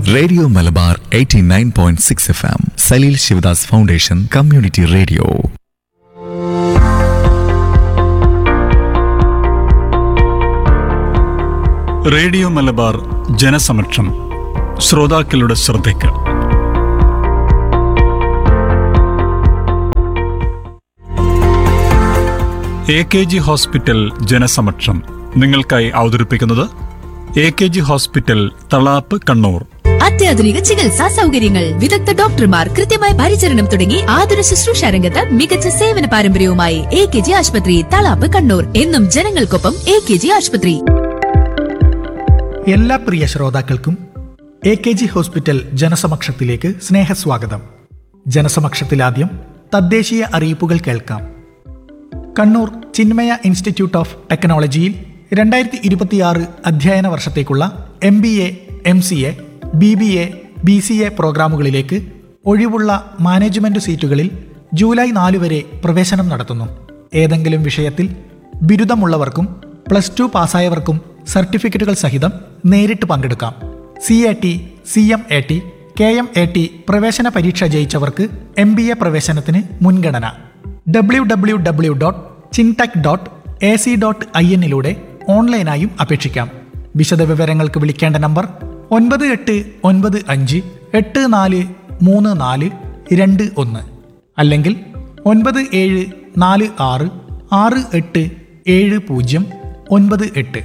Radio Malabar 89.6 point six F M Saleel Sivadas foundation community radio radio Malabar ജനസമക്ഷം ശ്രോതാക്കളുടെ ശ്രദ്ധയ്ക്ക് എ കെ ജി ഹോസ്പിറ്റൽ ജനസമക്ഷം നിങ്ങൾക്കായി അവതരിപ്പിക്കുന്നത് A K G hospital Thalap Kannur അത്യാധുനിക ചികിത്സാ സൗകര്യങ്ങൾ വിദഗ്ധ ഡോക്ടർമാർ കൃത്യമായ പരിചരണം തുടങ്ങി ആതുര ശുശ്രൂഷ രംഗത്ത് മികച്ച സേവന പാരമ്പര്യവുമായി എ കെ ജി ആശുപത്രി തളാപ്പ് കണ്ണൂർ എന്നും ജനങ്ങൾക്കൊപ്പം എ കെ ജി ആശുപത്രി എല്ലാ പ്രിയ ശ്രോതാക്കൾക്കും എ കെ ജി ഹോസ്പിറ്റൽ ജനസമക്ഷത്തിലേക്ക് സ്നേഹസ്വാഗതം ജനസമക്ഷത്തിലാദ്യം തദ്ദേശീയ അറിയിപ്പുകൾ കേൾക്കാം കണ്ണൂർ ചിന്മയ ഇൻസ്റ്റിറ്റ്യൂട്ട് ഓഫ് ടെക്നോളജിയിൽ രണ്ടായിരത്തി ഇരുപത്തിയാറ് അധ്യയന വർഷത്തേക്കുള്ള M B A M C A B B A B C A പ്രോഗ്രാമുകളിലേക്ക് ഒഴിവുള്ള മാനേജ്മെന്റ് സീറ്റുകളിൽ ജൂലൈ നാല് വരെ പ്രവേശനം നടത്തുന്നു ഏതെങ്കിലും വിഷയത്തിൽ ബിരുദമുള്ളവർക്കും പ്ലസ് ടു പാസ്സായവർക്കും സർട്ടിഫിക്കറ്റുകൾ സഹിതം നേരിട്ട് പങ്കെടുക്കാം C A T C M A T K M A T പ്രവേശന പരീക്ഷ ജയിച്ചവർക്ക് എം ബി എ പ്രവേശനത്തിന് മുൻഗണന W W W dot Chintech dot A C dot I എന്നിലൂടെ ഓൺലൈനായും അപേക്ഷിക്കാം വിശദവിവരങ്ങൾക്ക് വിളിക്കേണ്ട നമ്പർ ഒൻപത് എട്ട് ഒൻപത് അഞ്ച് എട്ട് നാല് മൂന്ന് നാല് രണ്ട് ഒന്ന് അല്ലെങ്കിൽ ഒൻപത് ഏഴ് നാല് ആറ് ആറ് എട്ട് ഏഴ് പൂജ്യം ഒൻപത് എട്ട്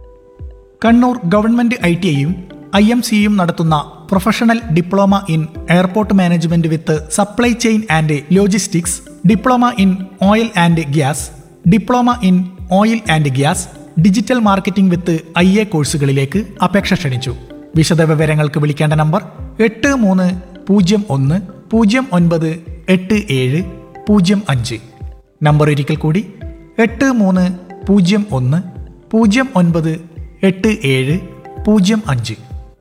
കണ്ണൂർ ഗവൺമെന്റ് ഐ ടി ഐയും ഐ എം സിയും നടത്തുന്ന professional diploma in airport management with supply chain and logistics diploma in oil and gas diploma in oil and gas digital marketing with A I കോഴ്സുകളിലേക്ക് അപേക്ഷ ക്ഷണിച്ചു വിശദവിവരങ്ങൾക്ക് വിളിക്കേണ്ട നമ്പർ എട്ട് മൂന്ന് പൂജ്യം ഒന്ന് പൂജ്യം ഒൻപത് എട്ട് ഏഴ് പൂജ്യം അഞ്ച് നമ്പർ ഒരിക്കൽ കൂടി എട്ട് മൂന്ന് പൂജ്യം ഒന്ന് പൂജ്യം ഒൻപത് എട്ട് ഏഴ് പൂജ്യം അഞ്ച്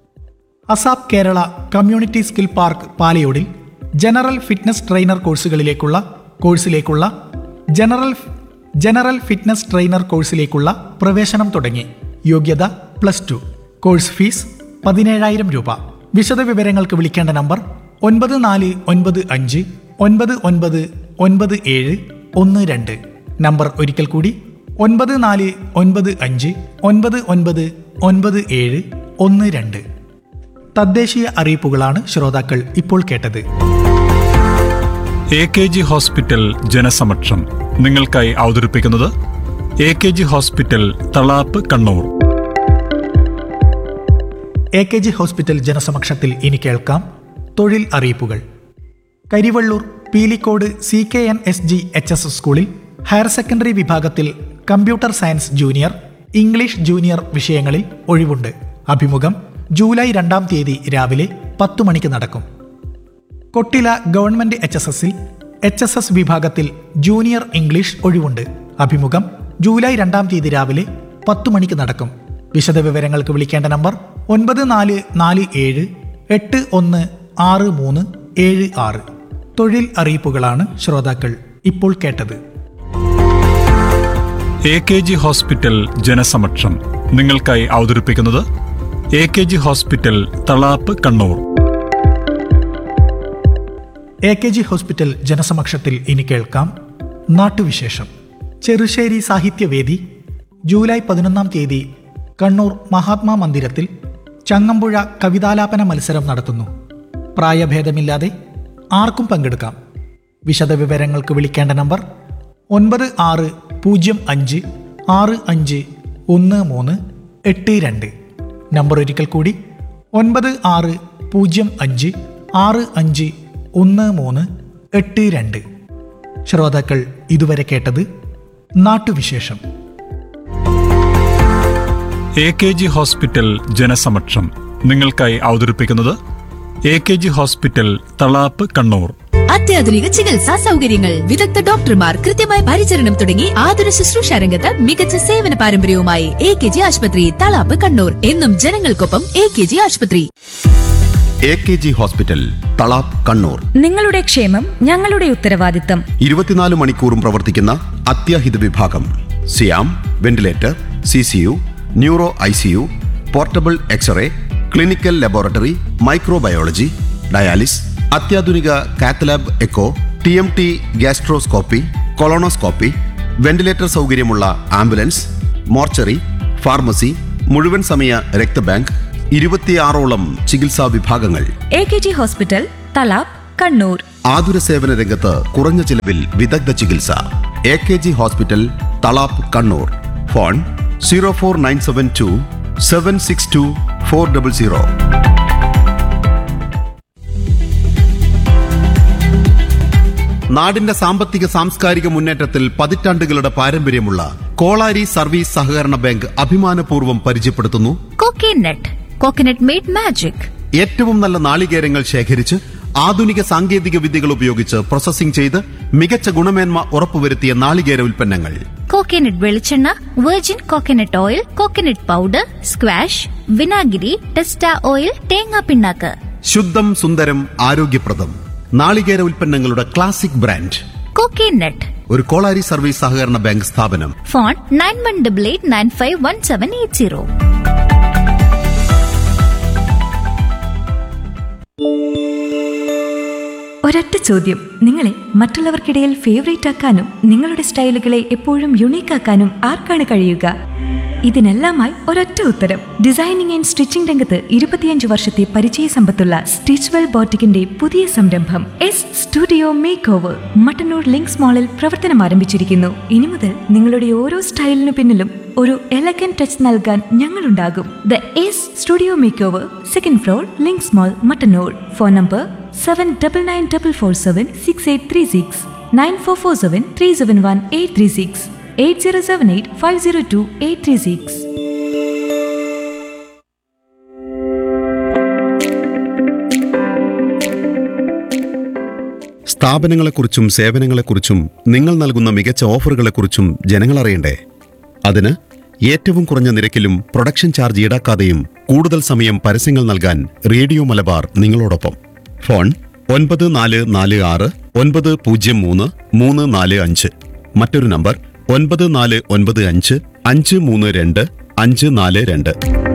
ASAP Kerala community skill park പാലയോടിൽ ജനറൽ ഫിറ്റ്നസ് ട്രെയിനർ കോഴ്സുകളിലേക്കുള്ള കോഴ്സിലേക്കുള്ള ജനറൽ ജനറൽ ഫിറ്റ്നസ് ട്രെയിനർ കോഴ്സിലേക്കുള്ള പ്രവേശനം തുടങ്ങി യോഗ്യത പ്ലസ് ടു കോഴ്സ് ഫീസ് പതിനേഴായിരം രൂപ വിശദവിവരങ്ങൾക്ക് വിളിക്കേണ്ട നമ്പർ ഒൻപത് നാല് ഒൻപത് അഞ്ച് ഒൻപത് ഒൻപത് ഒൻപത് ഏഴ് ഒന്ന് രണ്ട് നമ്പർ ഒരിക്കൽ കൂടി ഒൻപത് നാല് ഒൻപത് അഞ്ച് ഒൻപത് ഒൻപത് ഒൻപത് ഏഴ് ഒന്ന് രണ്ട് തദ്ദേശീയ അറിയിപ്പുകളാണ് ശ്രോതാക്കൾ ഇപ്പോൾ കേട്ടത് എ കെ ജി ഹോസ്പിറ്റൽ ജനസമക്ഷം നിങ്ങൾക്കായി അവതരിപ്പിക്കുന്നത് A K G hospital Thalap Kannur A K G hospital ജനസമക്ഷത്തിൽ ഇനി കേൾക്കാം തൊഴിൽ അറിയിപ്പുകൾ Karivellur Peelikode C K N S G H S സ്കൂളിൽ ഹയർ സെക്കൻഡറി വിഭാഗത്തിൽ computer science junior English junior വിഷയങ്ങളിൽ ഒഴിവുണ്ട് അഭിമുഖം ജൂലൈ രണ്ടാം തീയതി രാവിലെ പത്തു മണിക്ക് നടക്കും കൊട്ടില ഗവൺമെന്റ് എച്ച് എസ് എസിൽ എച്ച് എസ് എസ് വിഭാഗത്തിൽ ജൂനിയർ ഇംഗ്ലീഷ് ഒഴിവുണ്ട് അഭിമുഖം ജൂലൈ രണ്ടാം തീയതി രാവിലെ പത്തു മണിക്ക് നടക്കും വിശദവിവരങ്ങൾക്ക് വിളിക്കേണ്ട നമ്പർ ഒൻപത് നാല് നാല് ഏഴ് എട്ട് ഒന്ന് ആറ് മൂന്ന് ഏഴ് ആറ് തൊഴിൽ അറിയിപ്പുകളാണ് ശ്രോതാക്കൾ ഇപ്പോൾ കേട്ടത് എ കെ ജി ഹോസ്പിറ്റൽ ജനസമക്ഷം നിങ്ങൾക്കായി അവതരിപ്പിക്കുന്നത് A K G hospital Thalap Kannur A K G hospital ജനസമക്ഷത്തിൽ ഇനി കേൾക്കാം നാട്ടുവിശേഷം ചെറുശ്ശേരി സാഹിത്യവേദി ജൂലൈ പതിനൊന്നാം തീയതി കണ്ണൂർ മഹാത്മാ മന്ദിരത്തിൽ ചങ്ങമ്പുഴ കവിതാലാപന മത്സരം നടത്തുന്നു പ്രായഭേദമില്ലാതെ ആർക്കും പങ്കെടുക്കാം വിശദവിവരങ്ങൾക്ക് വിളിക്കേണ്ട നമ്പർ ഒൻപത് ആറ് പൂജ്യം അഞ്ച് ആറ് അഞ്ച് ഒന്ന് മൂന്ന് എട്ട് രണ്ട് നമ്പർ ഒരിക്കൽ കൂടി ഒൻപത് ആറ് പൂജ്യം അഞ്ച് ആറ് അഞ്ച് ഒന്ന് മൂന്ന് എട്ട് രണ്ട് ശ്രോതാക്കൾ ഇതുവരെ കേട്ടത് നാട്ടുവിശേഷം എ കെ ജി ഹോസ്പിറ്റൽ ജനസമക്ഷം നിങ്ങൾക്കായി അവതരിപ്പിക്കുന്നത് A K G hospital Thalap Kannur അത്യാധുനിക ചികിത്സാ സൗകര്യങ്ങൾ വിദഗ്ധ ഡോക്ടർമാർ കൃത്യമായ പരിചരണം തുടങ്ങി ആതുര ശുശ്രൂഷ രംഗത്ത് മികച്ച സേവന പാരമ്പര്യവുമായി എ കെ ജി ആശുപത്രി തളാപ്പ് കണ്ണൂർ എന്നും ജനങ്ങൾക്കൊപ്പം എ കെ ജി ആശുപത്രി A K G hospital Thalap Kannur നിങ്ങളുടെ ക്ഷേമം ഞങ്ങളുടെ ഉത്തരവാദിത്തം ഇരുപത്തിനാല് മണിക്കൂറും പ്രവർത്തിക്കുന്ന അത്യാഹിത വിഭാഗം സിയാം ventilator C C U neuro I C U portable X-ray clinical laboratory microbiology dialysis അത്യാധുനിക cath lab echo T M T gastroscopy colonoscopy ventilator സൗകര്യമുള്ള ആംബുലൻസ് മോർച്ചറി ഫാർമസി മുഴുവൻ സമയ രക്തബാങ്ക് ഇരുപത്തിയാറോളം ചികിത്സാ വിഭാഗങ്ങൾ A K G hospital Thalap Kannur ആതുര സേവന രംഗത്ത് കുറഞ്ഞ ചിലവിൽ വിദഗ്ധ ചികിത്സ A K G hospital Thalap Kannur phone zero four nine seven two seven six two four double zero നാടിന്റെ സാമ്പത്തിക സാംസ്കാരിക മുന്നേറ്റത്തിൽ പതിറ്റാണ്ടുകളുടെ പാരമ്പര്യമുള്ള കോളാരി സർവീസ് സഹകരണ ബാങ്ക് അഭിമാനപൂർവ്വം പരിചയപ്പെടുത്തുന്നു കോക്കനട്ട് കോക്കനട്ട് മെയ്ഡ് മാജിക് ഏറ്റവും നല്ല നാളികേരങ്ങൾ ശേഖരിച്ച് ആധുനിക സാങ്കേതിക വിദ്യകൾ ഉപയോഗിച്ച് പ്രോസസ്സിംഗ് ചെയ്ത് മികച്ച ഗുണമേന്മ ഉറപ്പുവരുത്തിയ നാളികേര ഉൽപ്പന്നങ്ങൾ കോക്കനട്ട് വെളിച്ചെണ്ണ virgin coconut oil coconut powder squash വിനാഗിരി ടെസ്റ്റ ഓയിൽ തേങ്ങാ പിണ്ണാക്ക് ശുദ്ധം സുന്ദരം ആരോഗ്യപ്രദം നാളികേര ഉൽപ്പന്നങ്ങളുടെ ക്ലാസിക് ബ്രാൻഡ് കോക്കനട്ട് ഒരു കോളാരി സർവീസ് സഹകരണ ബാങ്ക് സ്ഥാപനം phone nine one double eight nine five one seven eight zero ഒരൊറ്റ ചോദ്യം നിങ്ങളെ മറ്റുള്ളവർക്കിടയിൽ ഫേവറേറ്റ് ആക്കാനും നിങ്ങളുടെ സ്റ്റൈലുകളെ എപ്പോഴും യുണീക്ക് ആക്കാനും ആർക്കാണ് കഴിയുക ഇതിനെല്ലാമായി ഒരൊറ്റ ഉത്തരം ഡിസൈനിങ് ആൻഡ് സ്റ്റിച്ചിംഗ് രംഗത്ത് ഇരുപത്തിയഞ്ച് വർഷത്തെ പരിചയ സമ്പത്തുള്ള സ്റ്റിച്ച്വെൽ ബോട്ടിക്കിന്റെ പുതിയ സംരംഭം S studio make over Mattannur links മാളിൽ പ്രവർത്തനം ആരംഭിച്ചിരിക്കുന്നു ഇനി മുതൽ നിങ്ങളുടെ ഓരോ സ്റ്റൈലിനു പിന്നിലും ഒരു എലഗൻ ടച്ച് നൽകാൻ ഞങ്ങളുണ്ടാകും the S studio make over second floor links mall Mattannur phone number seven double nine double four seven six eight three six nine four four seven three seven one eight three six eight zero seven eight five zero two eight three six സ്ഥാപനങ്ങളെക്കുറിച്ചും സേവനങ്ങളെക്കുറിച്ചും നിങ്ങൾ നൽകുന്ന മികച്ച ഓഫറുകളെക്കുറിച്ചും ജനങ്ങൾ അറിയണ്ടേ അതിന് ഏറ്റവും കുറഞ്ഞ നിരക്കിലും പ്രൊഡക്ഷൻ ചാർജ് ഈടാക്കാതെയും കൂടുതൽ സമയം പരസ്യങ്ങൾ നൽകാൻ റേഡിയോ മലബാർ നിങ്ങളോടൊപ്പം ഫോൺ ഒൻപത് നാല് നാല് ആറ് ഒൻപത് പൂജ്യം മൂന്ന് മൂന്ന് നാല് അഞ്ച് മറ്റൊരു നമ്പർ ഒൻപത് നാല് ഒൻപത് അഞ്ച് അഞ്ച് മൂന്ന് രണ്ട് അഞ്ച് നാല് രണ്ട്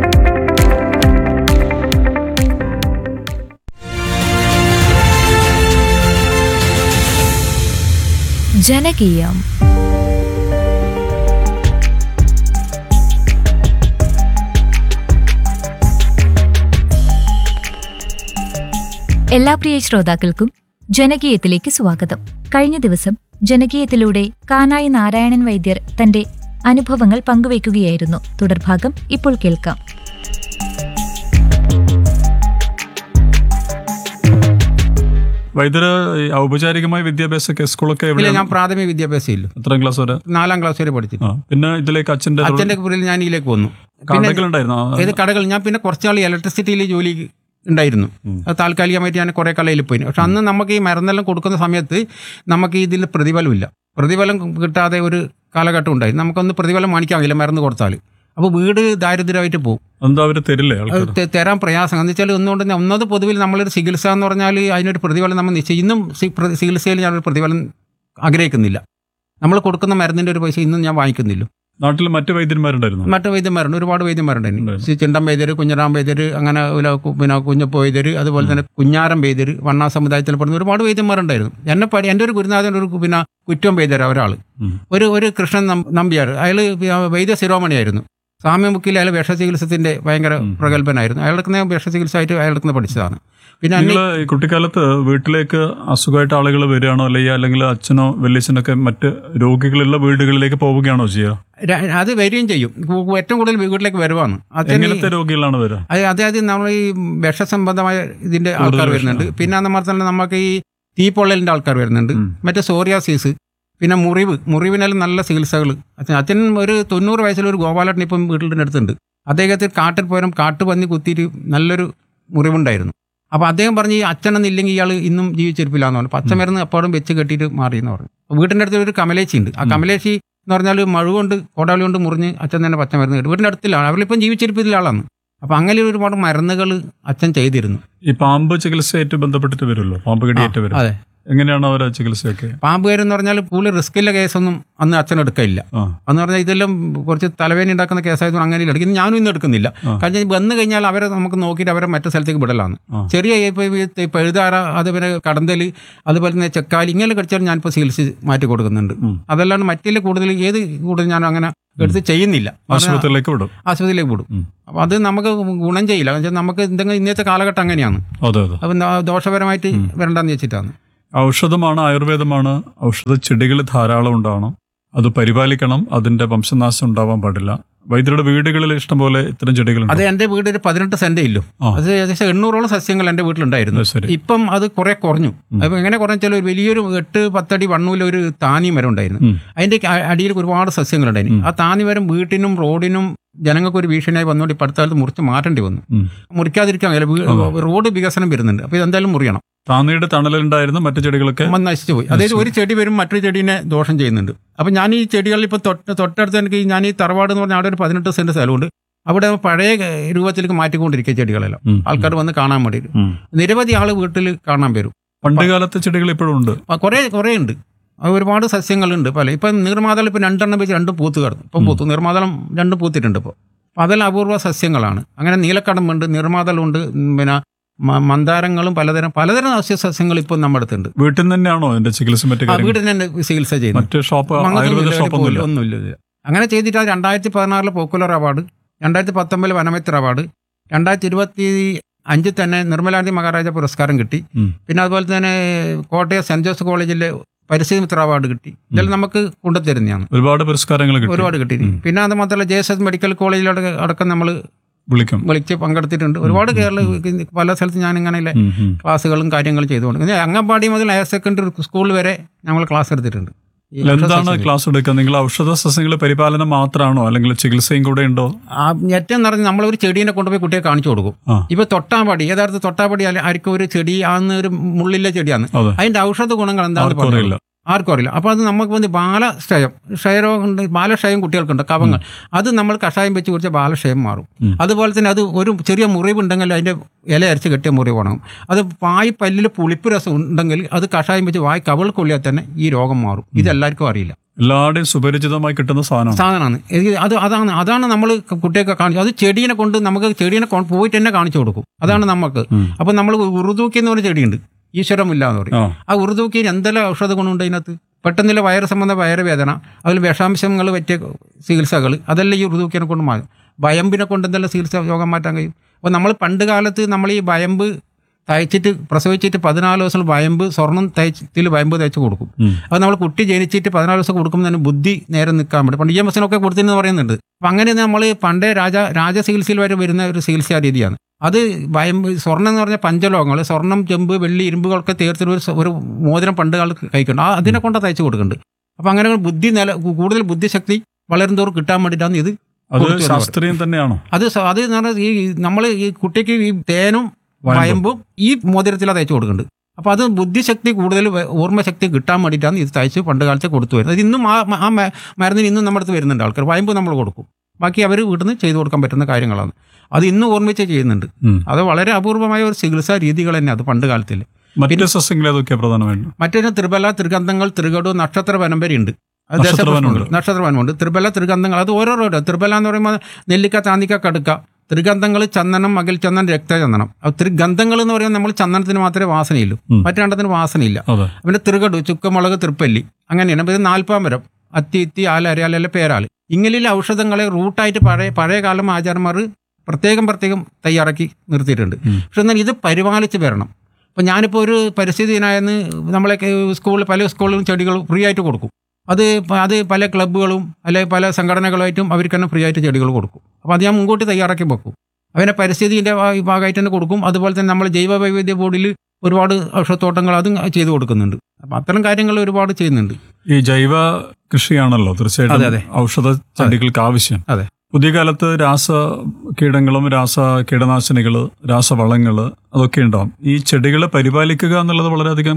ജനകീയം എല്ലാ പ്രിയ ശ്രോതാക്കൾക്കും ജനകീയത്തിലേക്ക് സ്വാഗതം കഴിഞ്ഞ ദിവസം ജനകീയത്തിലൂടെ കാനായി നാരായണൻ വൈദ്യർ തന്റെ അനുഭവങ്ങൾ പങ്കുവയ്ക്കുകയായിരുന്നു തുടർഭാഗം ഇപ്പോൾ കേൾക്കാം വൈദ്യര് ഈ ഔപചാരികമായ വിദ്യാഭ്യാസമൊക്കെ സ്കൂളൊക്കെ ഇല്ല എവിടെയാണ് ഞാൻ പ്രാഥമിക വിദ്യാഭ്യാസം ഇല്ല എത്രാം ക്ലാസ് വരെ നാലാം ക്ലാസ് വരെ പഠിച്ചു ആ പിന്നെ ഇതിലേക്ക് അച്ഛന്റെ അച്ഛന്റെ പുറകിൽ ഞാൻ ഇതിലേക്ക് വന്നു കടകളുണ്ടായിരുന്നോ? ഇത് കടകൾ ഞാൻ പിന്നെ കുറച്ചാൾ ഇലക്ട്രിസിറ്റിയിൽ ജോലി ഉണ്ടായിരുന്നു അത് താൽക്കാലികമായിട്ട് ഞാൻ കുറെ കാലയിൽ പോയി പക്ഷെ അന്ന് നമുക്ക് ഈ മരുന്നെല്ലാം കൊടുക്കുന്ന സമയത്ത് നമുക്ക് ഇതിൽ പ്രതിഫലമില്ല പ്രതിഫലം കിട്ടാതെ ഒരു കാലഘട്ടം ഉണ്ടായി നമുക്കൊന്ന് പ്രതിഫലം വാങ്ങിക്കാൻ കഴിയില്ല മരുന്ന് കൊടുത്താൽ അപ്പോൾ വീട് ദാരിദ്ര്യമായിട്ട് പോകും എന്താ അവര് തരില്ലേ ആൾക്കാർ അത് തെ- തരാൻ പ്രയാസം എന്ന് വെച്ചാൽ ഒന്നുകൊണ്ട് തന്നെ ഒന്നത് പൊതുവിൽ നമ്മളൊരു ചികിത്സ എന്ന് പറഞ്ഞാൽ അതിനൊരു പ്രതിഫലം നമ്മൾ നിശ്ചയം ഇന്നും ചി- പ്ര- ചികിത്സയിൽ ഞാനൊരു പ്രതിഫലം ആഗ്രഹിക്കുന്നില്ല നമ്മൾ കൊടുക്കുന്ന മരുന്നിന്റെ ഒരു പൈസ ഇന്നും ഞാൻ വാങ്ങിക്കുന്നില്ല നാട്ടിൽ മറ്റു വൈദ്യന്മാരുണ്ടായിരുന്നു മറ്റു വൈദ്യന്മാരുണ്ട് ഒരുപാട് വൈദ്യന്മാരുണ്ടായിരുന്നു ഉണ്ടായിരുന്നു. ശ്രീ ചിണ്ടം വൈദ്യര് കുഞ്ഞറാം വൈദ്യര് അങ്ങനെ ഒരു കു- പിന്നെ കുഞ്ഞപ്പ വൈദ്യര് അതുപോലെ തന്നെ കുഞ്ഞാരം വൈദ്യര് വണ്ണാ സമുദായത്തിൽ പെടുന്ന ഒരുപാട് വൈദ്യന്മാരുണ്ടായിരുന്നു എന്നെ പഠി എൻ്റെ ഒരു ഗുരുനാഥൻ ഒരു പിന്നെ കുറ്റം വൈദ്യര ഒരാൾ ഉം. ഒരു ഒരു കൃഷ്ണൻ നം- നമ്പ്യാർ അയാൾ വൈദ്യ ശിരോമണിയായിരുന്നു സാമ്യമുക്കിൽ അയാൾ വിഷചികിത്സത്തിന്റെ ഭയങ്കര പ്രഗത്ഭനായിരുന്നു അയാൾക്ക് ഞാൻ വിഷചികിത്സ ആയിട്ട് അയാൾക്ക് നിന്ന് പഠിച്ചതാണ് പിന്നെ അന്യ- നിങ്ങൾ ഈ കുട്ടിക്കാലത്ത് വീട്ടിലേക്ക് അസുഖമായിട്ട് ആളുകൾ വരികയാണോ അല്ലെങ്കിൽ അല്ലെങ്കിൽ അച്ഛനോ വലിയച്ഛനൊക്കെ മറ്റ് രോഗികളുള്ള വീടുകളിലേക്ക് പോവുകയാണോ ചെയ്യുക ര- അത് വരികയും ചെയ്യും കു- ഏറ്റവും കൂടുതൽ വീട്ടിലേക്ക് വരുവാണ് അച്ഛൻ ഈ- എങ്ങനത്തെ രോഗികളാണ് വരിക അത് അതായത് നമ്മൾ ഈ വിഷസംബന്ധമായ ഇതിന്റെ ആൾക്കാർ വിഷം. വരുന്നുണ്ട് പിന്നെ നമ്മൾ തന്നെ നമുക്ക് ഈ തീപ്പൊള്ളലിന്റെ ആൾക്കാർ വരുന്നുണ്ട് ഉം. മറ്റേ സോറിയാസിസ് പിന്നെ മുറിവ് മുറിവിനെല്ലാം നല്ല ചികിത്സകൾ അച്ഛൻ അച്ഛൻ ഒരു തൊണ്ണൂറ് വയസ്സിൽ ഒരു ഗോപാലട്ടൻ ഇപ്പം വീട്ടിൻ്റെ അടുത്തുണ്ട് അദ്ദേഹത്തിന് കാട്ടിൽ പോയാലും കാട്ടുപന്നി കുത്തിയിട്ട് നല്ലൊരു മുറിവുണ്ടായിരുന്നു അപ്പോൾ അദ്ദേഹം പറഞ്ഞ് ഈ അച്ഛനെന്ന് ഇല്ലെങ്കിൽ ഇയാൾ ഇന്നും ജീവിച്ചിരിപ്പില്ലാന്ന് പറഞ്ഞു പച്ചമരുന്ന് അപ്പോഴും വെച്ച് കെട്ടിയിട്ട് മാറി എന്ന് പറഞ്ഞു വീട്ടിൻ്റെ അടുത്ത് ഒരു കമലേച്ചി ഉണ്ട് ആ കമലേച്ചി എന്ന് പറഞ്ഞാൽ മഴ കൊണ്ട് കോടാളി കൊണ്ട് മുറിഞ്ഞ് അച്ഛൻ തന്നെ പച്ചമരുന്ന് കെട്ടി വീടിൻ്റെ അടുത്തിലാണ് അവരിപ്പം ജീവിച്ചിരിപ്പില്ല ആളാണ് അപ്പം അങ്ങനെ ഒരുപാട് മരുന്നുകൾ അച്ഛൻ ചെയ്തിരുന്നു ഈ പാമ്പ് ചികിത്സയായിട്ട് ബന്ധപ്പെട്ടിട്ട് വരുമല്ലോ പാമ്പ് കടിയേറ്റ് വരും അതെ എങ്ങനെയാണ് അവരെ ചികിത്സയൊക്കെ പാമ്പ് കയറി എന്ന് പറഞ്ഞാൽ കൂടുതൽ റിസ്ക്കില്ല കേസൊന്നും അന്ന് അച്ഛൻ എടുക്കില്ല ആ എന്ന് പറഞ്ഞാൽ ഇതെല്ലാം കുറച്ച് തലവേദന ഉണ്ടാക്കുന്ന കേസായതുകൊണ്ട് അങ്ങനെ എടുക്കും ഞാനും ഇന്ന് എടുക്കുന്നില്ല കാരണം വന്നു കഴിഞ്ഞാൽ അവരെ നമുക്ക് നോക്കിയിട്ട് അവരെ മറ്റു സ്ഥലത്തേക്ക് വിടലാണ് ആ. ചെറിയ ഇപ്പോൾ ഈ പഴുതാര അതുപോലെ കടന്തൽ അതുപോലെ തന്നെ ചെക്കാലി ഇങ്ങനെ കടിച്ചാൽ ഞാനിപ്പോൾ ചികിത്സ മാറ്റി കൊടുക്കുന്നുണ്ട് ഉം. അതല്ലാണ്ട് മറ്റേ കൂടുതൽ ഏത് കൂടുതൽ ഞാൻ അങ്ങനെ എടുത്ത് ചെയ്യുന്നില്ല ആശുപത്രിയിലേക്ക് വിടും ആശുപത്രിയിലേക്ക് വിടും ഉം. അപ്പോൾ അത് നമുക്ക് ഗുണം ചെയ്യില്ല എന്ന് വെച്ചാൽ നമുക്ക് എന്തെങ്കിലും ഇന്നത്തെ കാലഘട്ടം അങ്ങനെയാണ് അതെ അതെ അപ്പം ദോഷപരമായിട്ട് വരണ്ടെന്ന് വെച്ചിട്ടാണ് ഔഷധമാണ് ആയുർവേദമാണ് ഔഷധ ചെടികൾ ധാരാളം ഉണ്ടാവണം അത് പരിപാലിക്കണം അതിന്റെ വംശനാശം ഉണ്ടാവാൻ പാടില്ല വൈദ്യരുടെ വീടുകളിൽ ഇഷ്ടംപോലെ ഇത്തരം ചെടികളുണ്ട് അത് എൻ്റെ വീട് ഒരു പതിനെട്ട് സെന്റ് ഇല്ലു ആ. അത് ഏകദേശം എണ്ണൂറോളം സസ്യങ്ങൾ എൻ്റെ വീട്ടിലുണ്ടായിരുന്നു അത് ശരി. ഇപ്പം അത് കുറെ കുറഞ്ഞു അപ്പൊ എങ്ങനെ കുറഞ്ഞാൽ ഒരു വലിയൊരു എട്ട് പത്തടി വണ്ണൂല ഒരു താനി മരം ഉണ്ടായിരുന്നു ഉം. അതിന്റെ അ- അടിയിൽ ഒരുപാട് സസ്യങ്ങളുണ്ടായിരുന്നു ആ താനി മരം വീട്ടിനും റോഡിനും ജനങ്ങൾക്ക് ഒരു ഭീഷണിയായി വന്നുകൊണ്ട് ഇപ്പൊ അടുത്ത കാലത്ത് മുറിച്ച് മാറ്റേണ്ടി വന്നു ഉം. മുറിക്കാതിരിക്കാൻ കഴിയില്ല. വീ- റോഡ് വികസനം വരുന്നുണ്ട് അപ്പൊ ഇതെന്തായാലും മുറിയണം താന്നിയുടെ തണലുണ്ടായിരുന്ന മറ്റു ചെടികളൊക്കെ മണ്ണ് നശിച്ചു പോയി അതായത് ഒരു ചെടി വരും മറ്റൊരു ചെടീനെ ദോഷം ചെയ്യുന്നുണ്ട് അപ്പൊ ഞാൻ ഈ ചെടികളിൽ ഇപ്പൊ തൊട്ട് തൊട്ടടുത്ത് എനിക്ക് ഈ ഞാൻ ഈ തറവാട് എന്ന് പറഞ്ഞാൽ അവിടെ ഒരു പതിനെട്ട് സെന്റ് സ്ഥലമുണ്ട് അവിടെ പഴയ രൂപത്തിലേക്ക് മാറ്റിക്കൊണ്ടിരിക്കുക ചെടികളെല്ലാം ഉം. ആൾക്കാർ വന്ന് കാണാൻ വേണ്ടി ഉം. നിരവധി ആള് വീട്ടിൽ കാണാൻ വരും പണ്ട് കാലത്തെ ചെടികൾ ഇപ്പോഴും ഉണ്ട് അപ്പൊ കുറേ കുറേ ഉണ്ട് അത് ഒരുപാട് സസ്യങ്ങളുണ്ട് പല ഇപ്പം നീർമാതളം ഇപ്പം രണ്ടെണ്ണം വെച്ച് രണ്ടും പൂത്ത് കിടന്നു ഇപ്പം പൂത്തു നീർമാതളം രണ്ടും പൂത്തിട്ടുണ്ട് ഇപ്പോൾ അപ്പം അതെല്ലാം അപൂർവ സസ്യങ്ങളാണ് അങ്ങനെ നീലക്കടമ്പുണ്ട് നീർമാതളമുണ്ട് ഉം, പിന്നെ മ- മന്ദാരങ്ങളും പലതരം പലതരം സസ്യ സസ്യങ്ങൾ ഇപ്പം നമ്മുടെ അടുത്തുണ്ട് വീട്ടിൽ നിന്ന് തന്നെയാണോ അതിന്റെ ചികിത്സ മറ്റു ആ കാര്യങ്ങൾ വീട്ടിൽ തന്നെ ചികിത്സ ചെയ്യുന്നു മറ്റ് ഷോപ്പ് അങ്ങനത്തെ ആയുർവേദ ഒന്നുമില്ല, ഷോപ്പൊന്നുമില്ല ഒരു ഒന്നുമില്ല ഇല്ല. അങ്ങനെ ചെയ്തിട്ട് അത് രണ്ടായിരത്തി പതിനാറിലെ പോക്കുലർ അവാർഡ് രണ്ടായിരത്തി പത്തൊമ്പതിൽ വനമിത്ര അവാർഡ് രണ്ടായിരത്തി ഇരുപത്തി അഞ്ചിൽ തന്നെ നിർമ്മലാനന്ദി മഹാരാജ പുരസ്കാരം കിട്ടി ഉം. പിന്നെ അതുപോലെ തന്നെ കോട്ടയം സെന്റ് ജോസഫ് കോളേജിലെ പരിസ്ഥിതി മിത്ര അവാർഡ് കിട്ടി ഇതെല്ലാം നമുക്ക് കൊണ്ടുതരുന്നതാണ് ഒരുപാട് പുരസ്കാരങ്ങൾ കിട്ടി ഒരുപാട് കിട്ടി പിന്നെ അത് മാത്രമല്ല ജെ എസ് എസ് മെഡിക്കൽ കോളേജിലൊക്കെ അടക്കം നമ്മൾ വിളിക്കും വിളിച്ച് പങ്കെടുത്തിട്ടുണ്ട് ഒരുപാട് കേരള പല സ്ഥലത്ത് ഞാൻ ഇങ്ങനെ ഉം, ഉം. ക്ലാസ്സുകളും കാര്യങ്ങളും ചെയ്തുകൊണ്ട് പിന്നെ അംഗൻവാടി മുതൽ ഹയർ സെക്കൻഡറി സ്കൂൾ വരെ ഞങ്ങൾ ക്ലാസ് എടുത്തിട്ടുണ്ട് ഈ അല്ല, എന്താണ് സസ്യങ്ങൾ. ക്ലാസ് എടുക്കുക നിങ്ങൾ ഔഷധ സസ്യങ്ങളെ പരിപാലനം മാത്രമാണോ അല്ലെങ്കിൽ ചികിത്സയും കൂടെ ഉണ്ടോ ആ ഏറ്റവും നിറഞ്ഞ് നമ്മളൊരു ചെടീനെ കൊണ്ടുപോയി കുട്ടിയെ കാണിച്ചു കൊടുക്കും ആ. ഇപ്പൊ തൊട്ടാമ്പടി യഥാർത്ഥ തൊട്ടാമ്പടി അല്ല- ആർക്കും ഒരു ചെടി ആന്ന് ഒരു മുള്ളിലെ ചെടിയാണ് അതെ അതിന്റെ ഔഷധ ഗുണങ്ങൾ എന്താണെന്ന് ആർക്കും പറഞ്ഞു അറിയില്ല ആർക്കും അറിയില്ല അപ്പോൾ അത് നമുക്ക് വന്ന് ബാലക്ഷയം ക്ഷയരോഗം ഉണ്ട് ബാലക്ഷയം കുട്ടികൾക്കുണ്ട് കവങ്ങൾ അത് നമ്മൾ കഷായം വെച്ച് കുടിച്ച ബാലക്ഷയം മാറും ഉം. അതുപോലെ തന്നെ അത് ഒരു ചെറിയ മുറിവുണ്ടെങ്കിൽ അതിന്റെ ഇല അരച്ച് കെട്ടിയ മുറിവ് ഉണങ്ങും അത് വായി പല്ലിൽ പുളിപ്പ് രസം ഉണ്ടെങ്കിൽ അത് കഷായം വെച്ച് വായി കവൾക്കൊള്ളിയാൽ തന്നെ ഈ രോഗം മാറും ഇതെല്ലാവർക്കും അറിയില്ല എല്ലാവരുടെയും സുപരിചിതമായി കിട്ടുന്ന സാധനമാണ് സാധനമാണ് ഇത് അത് അതാണ് അതാണ് നമ്മൾ കുട്ടിയൊക്കെ കാണിച്ചു അത് ചെടീനെ കൊണ്ട് നമുക്ക് ചെടീനെ കൊ- പോയിട്ട് തന്നെ കാണിച്ചു കൊടുക്കും അതാണ് നമുക്ക് ഉം. അപ്പം നമ്മൾ ഉറുദൂക്കി എന്ന് പറഞ്ഞ ചെടിയുണ്ട് ഈശ്വരമില്ല എന്ന് പറയും ആ ആ ഉറുദൂക്കിയിൽ എന്തെല്ലാം ഔഷധ ഗുണമുണ്ട് അതിനകത്ത് പെട്ടെന്നുള്ള വയറ് സംബന്ധ വയറുവേദന അതിൽ വിഷാംശങ്ങൾ പറ്റിയ ചികിത്സകൾ അതെല്ലാം ഈ ഉറുദൂക്കിനെ കൊണ്ട് മാറും വയമ്പിനെ കൊണ്ട് എന്തെല്ലാം ചികിത്സ രോഗം മാറ്റാൻ കഴിയും അപ്പോൾ നമ്മൾ പണ്ട് കാലത്ത് നമ്മൾ ഈ വയമ്പ് തയ്ച്ചിട്ട് പ്രസവിച്ചിട്ട് പതിനാല് ദിവസം വയമ്പ് സ്വർണം തയ്ച്ചിൽ വയമ്പ് തയ്ച്ച് കൊടുക്കും ഉം. അത് നമ്മൾ കുട്ടി ജനിച്ചിട്ട് പതിനാല് ദിവസം കൊടുക്കുമ്പോൾ തന്നെ ബുദ്ധി നേരെ നിൽക്കാൻ പറ്റും പണ്ട് ഇ എം എസിനൊക്കെ കൊടുത്തിരുന്ന് പറയുന്നുണ്ട് അപ്പം അങ്ങനെ നമ്മൾ പണ്ടേ രാജ രാജചികിത്സയിൽ വരെ വരുന്ന ഒരു ചികിത്സാ രീതിയാണ് അത് വയമ്പ് സ്വർണ്ണം എന്ന് പറഞ്ഞാൽ പഞ്ചലോകങ്ങൾ സ്വർണ്ണം ചെമ്പ് വെള്ളി ഇരുമ്പുകളൊക്കെ തീർത്തിട്ട് ഒരു സ- ഒരു മോതിരം പണ്ട് കാലത്ത് കഴിക്കുന്നുണ്ട് ആ അതിനെ കൊണ്ട് തയ്ച്ച് കൊടുക്കുന്നുണ്ട് അപ്പം അങ്ങനെ ബുദ്ധി നില കൂടുതൽ ബുദ്ധിശക്തി വളരും തോറും കിട്ടാൻ വേണ്ടിയിട്ടാണ് ഇത് അത് കൊടുത്തു എന്ന് ശാസ്ത്രീയം തന്നെയാണോ അത് സ- അത് എന്ന് പറഞ്ഞാൽ ഈ നമ്മൾ ഈ കുട്ടിക്ക് ഈ തേനും വയമ്പും. വയമ്പും ഈ മോതിരത്തിലാണ് തയ്ച്ചു കൊടുക്കുന്നുണ്ട് അപ്പോൾ അത് ബുദ്ധിശക്തി കൂടുതൽ വ- ഓർമ്മശക്തി കിട്ടാൻ വേണ്ടിയിട്ടാണ് ഇത് തയ്ച്ച് പണ്ട് കാലത്ത് കൊടുത്തു വരുന്നത് ഇത് ഇന്നും ആ മ- ആ മ- മരുന്നിന് ഇന്നും നമ്മുടെ അടുത്ത് വരുന്നുണ്ട് ആൾക്കാർ വയമ്പ് നമ്മൾ കൊടുക്കും ബാക്കി അവർ വീട്ടിൽ നിന്ന് ചെയ്തു കൊടുക്കാൻ പറ്റുന്ന കാര്യങ്ങളാണ് അത് ഇന്നും ഓർമ്മിച്ച് ചെയ്യുന്നുണ്ട് ഉം. അത് വളരെ അപൂർവമായ ഒരു ചികിത്സാ രീതികൾ തന്നെ അത് പണ്ട് കാലത്തിൽ മറ്റു സസ്യങ്ങൾ ഏതൊക്കെയാ പ്രധാനമായിട്ടും മറ്റൊരു ത്രിബല ത്രിഗന്ധങ്ങൾ ത്രികടു നക്ഷത്ര പരമ്പരയുണ്ട് അത് നക്ഷത്രവനമുണ്ട്. ദേശപുഷ്പമുണ്ട്. നക്ഷത്രവനമുണ്ട് ത്രിബല ത്രിഗന്ധങ്ങൾ അത് ഓരോരോ ത്രിബല എന്ന് പറയുമ്പോൾ നെല്ലിക്ക താന്നിക്ക കടുക്ക ത്രിഗന്ധങ്ങൾ ചന്ദനം മകിൽ ചന്ദനം രക്തചന്ദനം അത് ത്രിഗന്ധങ്ങൾ എന്ന് പറയുമ്പോൾ നമ്മൾ ചന്ദനത്തിന് മാത്രമേ വാസനയുള്ളൂ ഉം. മറ്റു രണ്ടത്തിന് വാസനയില്ല അതെ പിന്നെ തിറുകടു ചുക്കമുളക് തൃപ്പല്ലി അങ്ങനെയാണ് പിന്നെ നാൽപ്പാമരം അത്തി ഇത്തി ആല അരയാലല്ല പേരാല് ഇങ്ങനെയുള്ള ഔഷധങ്ങളെ റൂട്ടായിട്ട് പഴയ പഴയ കാലം ആചാര്യന്മാർ പ്രത്യേകം പ്രത്യേകം തയ്യാറാക്കി നിർത്തിയിട്ടുണ്ട് ഉം. പക്ഷെ എന്നാൽ ഇത് പരിപാലിച്ച് വരണം ഇപ്പം ഞാനിപ്പോൾ ഒരു പരിസ്ഥിതി ദിനായെന്ന് നമ്മളെ സ്കൂളിൽ പല സ്കൂളിലും ചെടികൾ ഫ്രീ ആയിട്ട് കൊടുക്കും അത് പ- അത് പല ക്ലബ്ബുകളും അല്ലെങ്കിൽ പല സംഘടനകളായിട്ടും അവർക്ക് തന്നെ ഫ്രീ ആയിട്ട് ചെടികൾ കൊടുക്കും അപ്പോൾ അത് ഞാൻ മുൻകൂട്ടി തയ്യാറാക്കി വെക്കും അവനെ പരിസ്ഥിതിൻ്റെ ഭാഗമായിട്ട് തന്നെ കൊടുക്കും അതുപോലെ തന്നെ നമ്മൾ ജൈവ വൈവിധ്യ ബോർഡിൽ ഒരുപാട് ഔഷധത്തോട്ടങ്ങൾ അതും ചെയ്തു കൊടുക്കുന്നുണ്ട് അപ്പം അത്തരം കാര്യങ്ങൾ ഒരുപാട് ചെയ്യുന്നുണ്ട് ഈ ജൈവ കൃഷിയാണല്ലോ അതെ, തീർച്ചയായിട്ടും അതെ. ഔഷധ ചെടികൾക്ക് ആവശ്യം അതെ. പുതിയ കാലത്ത് രാസ കീടങ്ങളും രാസ കീടനാശിനികൾ രാസവളങ്ങൾ അതൊക്കെ ഉണ്ടാവും ഈ ചെടികളെ പരിപാലിക്കുക എന്നുള്ളത് വളരെയധികം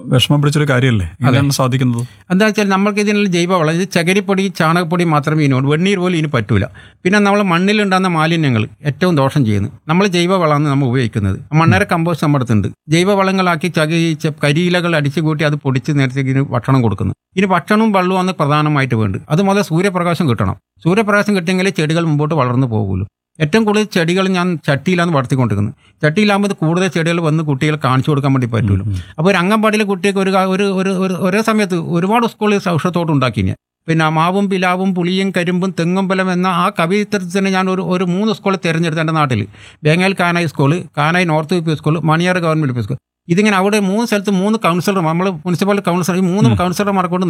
വിഷമം പിടിച്ചൊരു കാര്യമല്ലേ എങ്ങനെയാണ് സാധിക്കുന്നത് എന്താ വെച്ചാൽ നമ്മൾക്ക് ഇതിനുള്ള ജൈവവളം ഇത് ചകിരിപ്പൊടി ചാണകപ്പൊടി മാത്രമേ ഇതിനുള്ളൂ വെണ്ണീർ പോലും ഇതിന് പറ്റൂല പിന്നെ നമ്മൾ മണ്ണിലുണ്ടാകുന്ന മാലിന്യങ്ങൾ ഏറ്റവും ദോഷം ചെയ്യുന്നു നമ്മൾ ജൈവവളമാണ് നമ്മൾ ഉപയോഗിക്കുന്നത് മണ്ണര കമ്പോസ്റ്റ് നമ്മുടെ അടുത്തുണ്ട് ജൈവവളങ്ങളാക്കി ചകി ച- കരിയിലകൾ അടിച്ചു കൂട്ടി അത് പൊടിച്ച് നേരത്തെ ഇതിന് ഭക്ഷണം കൊടുക്കുന്നു ഇനി ഭക്ഷണവും വെള്ളവുമാണ് പ്രധാനമായിട്ട് വേണ്ടത് അത് മുതൽ സൂര്യപ്രകാശം കിട്ടണം സൂര്യപ്രകാശം കിട്ടിയെങ്കിൽ ചെടികൾ മുമ്പോട്ട് വളർന്നു പോകുള്ളൂ ഏറ്റവും കൂടുതൽ ചെടികൾ ഞാൻ ചട്ടിയിലാണ് വളർത്തിക്കൊണ്ടിരിക്കുന്നത് ചട്ടിയിലാകുമ്പോൾ ഇത് കൂടുതൽ ചെടികൾ വന്ന് കുട്ടികൾ കാണിച്ചു കൊടുക്കാൻ വേണ്ടി പറ്റുള്ളൂ അപ്പോൾ ഒരു അംഗൻവാടിയിലെ കുട്ടിയൊക്കെ ഒരു കാ- ഒരു ഒരു ഒരു- ഒരേ സമയത്ത് ഒരുപാട് സ്കൂളിൽ സൗഷത്തോട്ട് ഉണ്ടാക്കി ഞാൻ പിന്നെ മാവും പിലാവും പുളിയും കരിമ്പും തെങ്ങുംബലം എന്ന ആ കവിത്രത്തിന് ഞാൻ ഒരു ഒരു മൂന്ന് സ്കൂൾ തിരഞ്ഞെടുത്ത എൻ്റെ നാട്ടിൽ ബേങ്ങാൽ Kanayi school Kanayi north U P school Maniyar government U P school ഇതിങ്ങനെ അവിടെ മൂന്ന് സ്ഥലത്ത് മൂന്ന് കൗൺസിലർ നമ്മൾ മുനിസിപ്പൽ കൗൺസിലർ ഈ മൂന്ന് കൗൺസിലർമാരെ കൊണ്ട്